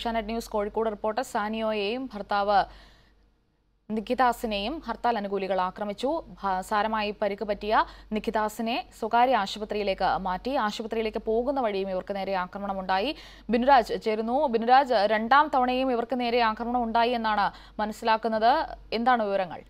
Asianet news Kozhikode reporter സാനിയോയെയും ഭർത്താവ് നിഖിതാസിനെയും ഹർത്താൽ അനുകൂലികൾ ആക്രമിച്ചു ഭ- സാരമായി പരിക്ക് പറ്റിയ നിഖിതാസിനെ സ്വകാര്യ ആശുപത്രിയിലേക്ക് മാറ്റി ആശുപത്രിയിലേക്ക് പോകുന്ന വഴിയും ഇവർക്ക് നേരെ ആക്രമണമുണ്ടായി ബിനുരാജ് ചേരുന്നു ബിനുരാജ് രണ്ടാം തവണയും ഇവർക്ക് നേരെ ആക്രമണം ഉണ്ടായി എന്നാണ് മനസ്സിലാക്കുന്നത് എന്താണ് വിവരങ്ങൾ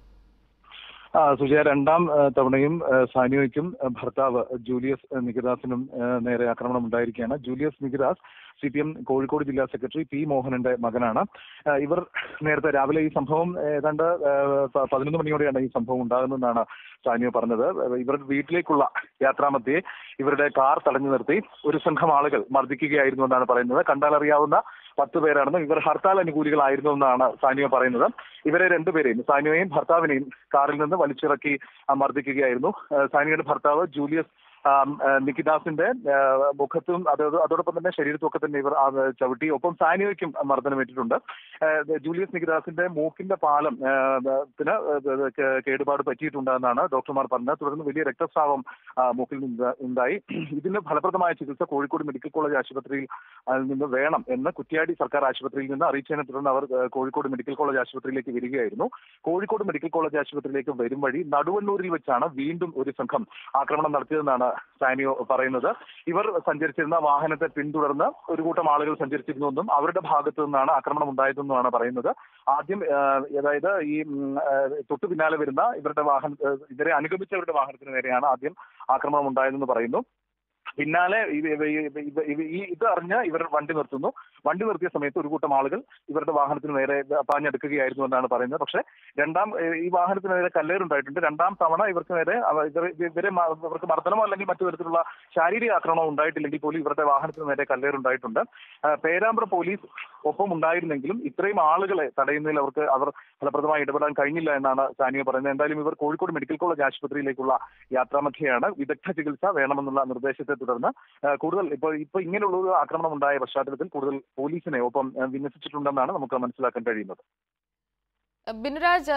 ആ, സുജയ രണ്ടാം ആ, തവണയും ആ, സാനിയോയ്ക്കും ആ, ഭർത്താവ് ജൂലിയസ് ആ, നികിദാസിനും ആ, നേരെ ആക്രമണം ഉണ്ടായിരിക്കുകയാണ് Julius Nikhidas C P M Kozhikode ജില്ലാ സെക്രട്ടറി പി മോഹനന്റെ മകനാണ് ആ, ഇവർ നേരത്തെ രാവിലെ ഈ സംഭവം ഏതാണ്ട് ആ, പ- പതിനൊന്ന് മണിയോടെയാണ് ഈ സംഭവം ഉണ്ടാകുന്നതെന്നാണ് സാനിയോ പറഞ്ഞത് ഇവരുടെ വീട്ടിലേക്കുള്ള യാത്രാമധ്യേ ഇവരുടെ കാർ തടഞ്ഞു നിർത്തി ഒരു സംഘം ആളുകൾ മർദ്ദിക്കുകയായിരുന്നു എന്നാണ് പറയുന്നത് കണ്ടാലറിയാവുന്ന പത്ത് പേരാണെന്നും ഇവർ ഹർത്താൽ അനുകൂലികളായിരുന്നു എന്നാണ് സാനിയോ പറയുന്നത് ഇവരെ രണ്ടുപേരെയും സാനിയോയെയും ഭർത്താവിനെയും കാറിൽ നിന്ന് വലിച്ചിറക്കി ആ, മർദ്ദിക്കുകയായിരുന്നു ആ, സാനിയുടെ ഭർത്താവ് ജൂലിയസ് ആ, ആ, നിക്കിദാസിന്റെ ആ, മുഖത്തും അത് അതോടൊപ്പം തന്നെ ശരീരത്തും ഒക്കെ തന്നെ ഇവർ ആ, ചവിട്ടി ഒപ്പം സാനിയോയ്ക്കും മർദ്ദനമേറ്റിട്ടുണ്ട് ആ, ജൂലിയസ് നിക്കിദാസിന്റെ മൂക്കിന്റെ പാലം ആ, ത്തിന് കേ- കേടുപാട് പറ്റിയിട്ടുണ്ടെന്നാണ് ഡോക്ടർമാർ പറഞ്ഞത് തുടർന്ന് വലിയ രക്തസ്രാവം ആ, മൂക്കിൽ നിന്ന് ഉണ്ടായി ഇതിന് ഫലപ്രദമായ ചികിത്സ കോഴിക്കോട് മെഡിക്കൽ കോളേജ് ആശുപത്രിയിൽ ആ, നിന്ന് വേണം എന്ന് കുറ്റ്യാടി സർക്കാർ ആശുപത്രിയിൽ നിന്ന് അറിയിച്ചതിനെ തുടർന്ന് അവർ ആ, കോഴിക്കോട് മെഡിക്കൽ കോളേജ് ആശുപത്രിയിലേക്ക് വരികയായിരുന്നു കോഴിക്കോട് മെഡിക്കൽ കോളേജ് ആശുപത്രിയിലേക്ക് വരും വഴി നടുവണ്ണൂരിൽ വെച്ചാണ് വീണ്ടും ഒരു സംഘം ആക്രമണം നടത്തിയതെന്നാണ് സാനിയോ പറയുന്നത് ഇവർ സഞ്ചരിച്ചിരുന്ന വാഹനത്തെ പിന്തുടർന്ന് ഒരു കൂട്ടം ആളുകൾ സഞ്ചരിച്ചിരുന്നുവെന്നും അവരുടെ ഭാഗത്തു നിന്നാണ് ആക്രമണം ഉണ്ടായതെന്നുമാണ് പറയുന്നത് ആദ്യം ആ, അതായത് ഈ ഉം, ആ, തൊട്ടു പിന്നാലെ വരുന്ന ഇവരുടെ വാഹന ആ, ഇവരെ അനുഗമിച്ചവരുടെ വാഹനത്തിന് നേരെയാണ് ആദ്യം ആക്രമണം ഉണ്ടായതെന്ന് പറയുന്നു പിന്നാലെ ഇവ- ഇവ- ഇവ- ഇവ- ഇവ- ഈ ഇത് അറിഞ്ഞ് ഇവർ വണ്ടി നിർത്തുന്നു വണ്ടി നിർത്തിയ സമയത്ത് ഒരു കൂട്ടം ആളുകൾ ഇവരുടെ വാഹനത്തിന് നേരെ പാഞ്ഞെടുക്കുകയായിരുന്നു എന്നാണ് പറയുന്നത് പക്ഷേ രണ്ടാം ഏഹ്, ഈ വാഹനത്തിന് നേരെ കല്ലേറുണ്ടായിട്ടുണ്ട് രണ്ടാം തവണ ഇവർക്ക് നേരെ അവ- ഇവർ ഇവരെ മ- ഇവർക്ക് മർദ്ദനമോ അല്ലെങ്കിൽ മറ്റു തരത്തിലുള്ള ശാരീരിക ആക്രമണമോ ഉണ്ടായിട്ടില്ലെങ്കിൽ പോലും ഇവരുടെ വാഹനത്തിന് നേരെ കല്ലേറുണ്ടായിട്ടുണ്ട് ആ, പേരാമ്പ്ര പോലീസ് ഒപ്പം ഉണ്ടായിരുന്നെങ്കിലും ഇത്രയും ആളുകളെ തടയുന്നതിൽ അവർക്ക് അവർ ഫലപ്രദമായി ഇടപെടാൻ കഴിഞ്ഞില്ല എന്നാണ് സാനിയ പറയുന്നത് എന്തായാലും ഇവർ കോഴിക്കോട് മെഡിക്കൽ കോളേജ് ആശുപത്രിയിലേക്കുള്ള യാത്രാമധ്യയാണ് വിദഗ്ധ ചികിത്സ വേണമെന്നുള്ള നിർദ്ദേശത്തെ തുടർന്ന് ആ, കൂടുതൽ ഇപ്പോൾ ഇപ്പൊ ഇങ്ങനെയുള്ള ഒരു ആക്രമണം ഉണ്ടായ പശ്ചാത്തലത്തിൽ കൂടുതൽ പോലീസിനെ ഒപ്പം ആ, വിന്യസിച്ചിട്ടുണ്ടെന്നാണ് നമുക്ക് മനസ്സിലാക്കാൻ കഴിയുന്നത് ബിനുരാജ്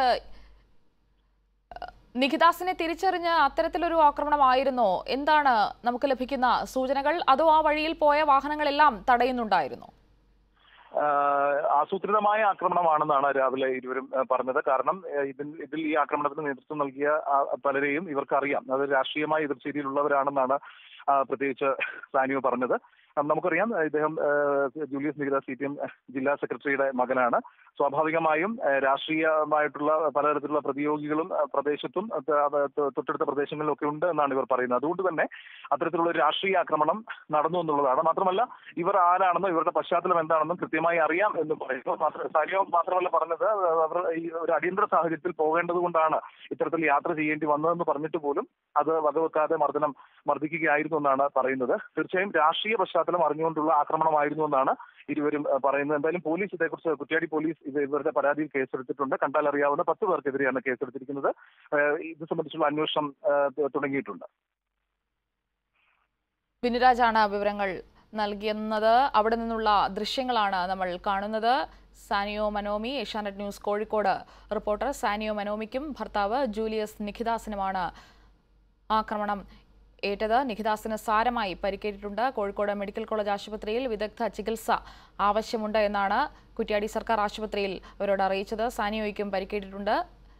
നിഖിദാസിനെ തിരിച്ചറിഞ്ഞ് അത്തരത്തിലൊരു ആക്രമണമായിരുന്നോ എന്താണ് നമുക്ക് ലഭിക്കുന്ന സൂചനകൾ അതോ ആ വഴിയിൽ പോയ വാഹനങ്ങളെല്ലാം തടയുന്നുണ്ടായിരുന്നോ ആഹ് ആസൂത്രിതമായ ആക്രമണമാണെന്നാണ് രാവിലെ ഇരുവരും ആഹ് പറഞ്ഞത് കാരണം ആഹ് ഇതിൽ ഇതിൽ ഈ ആക്രമണത്തിന് നേതൃത്വം നൽകിയ ആഹ് പലരെയും ഇവർക്കറിയാം അത് രാഷ്ട്രീയമായ എതിർചേരിയിലുള്ളവരാണെന്നാണ് ആഹ് പ്രത്യേകിച്ച് സാനിയോ പറഞ്ഞത് ആഹ് നമുക്കറിയാം ഇദ്ദേഹം ആഹ് Julius Nikhita C P M ജില്ലാ സെക്രട്ടറിയുടെ മകനാണ് സ്വാഭാവികമായും ആഹ് രാഷ്ട്രീയമായിട്ടുള്ള പലതരത്തിലുള്ള പ്രതിയോഗികളും ആഹ് പ്രദേശത്തും അത് അത് തൊട്ടടുത്ത പ്രദേശങ്ങളിലും ഒക്കെ ഉണ്ട് എന്നാണ് ഇവർ പറയുന്നത് അതുകൊണ്ട് തന്നെ അത്തരത്തിലുള്ള ഒരു രാഷ്ട്രീയ ആക്രമണം നടന്നു എന്നുള്ളതാണ് മാത്രമല്ല ഇവർ ആരാണെന്നും ഇവരുടെ പശ്ചാത്തലം എന്താണെന്നും കൃത്യമായി അറിയാം എന്ന് പറയുന്നു മാത്ര- സാനിയോ മാത്രമല്ല പറഞ്ഞത് അവർ ഈ ഒരു അടിയന്തര സാഹചര്യത്തിൽ പോകേണ്ടത് കൊണ്ടാണ് ഇത്തരത്തിൽ യാത്ര ചെയ്യേണ്ടി വന്നതെന്ന് പറഞ്ഞിട്ട് പോലും അത് വകവെക്കാതെ മർദ്ദനം മർദ്ദിക്കുകയായിരുന്നു എന്നാണ് പറയുന്നത് തീർച്ചയായും രാഷ്ട്രീയ പശ്ചാത്തലം അറിഞ്ഞുകൊണ്ടുള്ള ആക്രമണമായിരുന്നു എന്നാണ് ഇരുവരും ഏഹ്, പറയുന്നത് എന്തായാലും പോലീസ് ഇതേക്കുറിച്ച് കുറ്റ്യാടി പോലീസ് ഇത് ഇവരുടെ പരാതിയിൽ കേസെടുത്തിട്ടുണ്ട് കണ്ടാൽ അറിയാവുന്ന പത്ത് പേർക്കെതിരെയാണ് കേസെടുത്തിരിക്കുന്നത് ഏഹ്, ഇത് സംബന്ധിച്ചുള്ള അന്വേഷണം ഏഹ്, തുടങ്ങിയിട്ടുണ്ട് ബിനുരാജാണ് വിവരങ്ങൾ നൽകുന്നത് അവിടെ നിന്നുള്ള ദൃശ്യങ്ങളാണ് നമ്മൾ കാണുന്നത് സാനിയോ മനോമി ഏഷ്യാനെറ്റ് ന്യൂസ് കോഴിക്കോട് റിപ്പോർട്ടർ സാനിയോ മനോമിക്കും ഭർത്താവ് ജൂലിയസ് നിഖിദാസിനുമാണ് ആക്രമണം ഏറ്റത് നിഖിദാസിന് സാരമായി പരിക്കേറ്റിട്ടുണ്ട് കോഴിക്കോട് മെഡിക്കൽ കോളേജ് ആശുപത്രിയിൽ വിദഗ്ധ ചികിത്സ ആവശ്യമുണ്ട് എന്നാണ് കുറ്റ്യാടി സർക്കാർ ആശുപത്രിയിൽ അവരോട് അറിയിച്ചത് സാനിയോയ്ക്കും പരിക്കേറ്റിട്ടുണ്ട്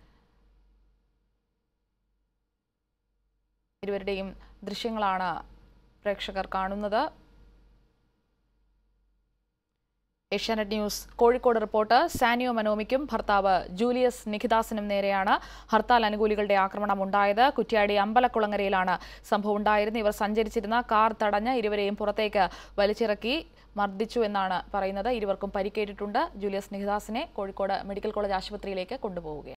ഇരുവരുടെയും ദൃശ്യങ്ങളാണ് പ്രേക്ഷകർ കാണുന്നത് ഏഷ്യാനെറ്റ് ന്യൂസ് കോഴിക്കോട് റിപ്പോർട്ടർ സാനിയോ മനോമിക്കും ഭർത്താവ് ജൂലിയസ് നിഖിദാസിനും നേരെയാണ് ഹർത്താൽ അനുകൂലികളുടെ ആക്രമണം ഉണ്ടായത് കുറ്റ്യാടി അമ്പലക്കുളങ്ങരയിലാണ് സംഭവം ഉണ്ടായിരുന്നത് ഇവർ സഞ്ചരിച്ചിരുന്ന കാർ തടഞ്ഞ് ഇരുവരെയും പുറത്തേക്ക് വലിച്ചിറക്കി മർദ്ദിച്ചു എന്നാണ് പറയുന്നത് ഇരുവർക്കും പരിക്കേറ്റിട്ടുണ്ട് ജൂലിയസ് നിഖിദാസിനെ കോഴിക്കോട് മെഡിക്കൽ കോളേജ് ആശുപത്രിയിലേക്ക് കൊണ്ടുപോവുകയാണ്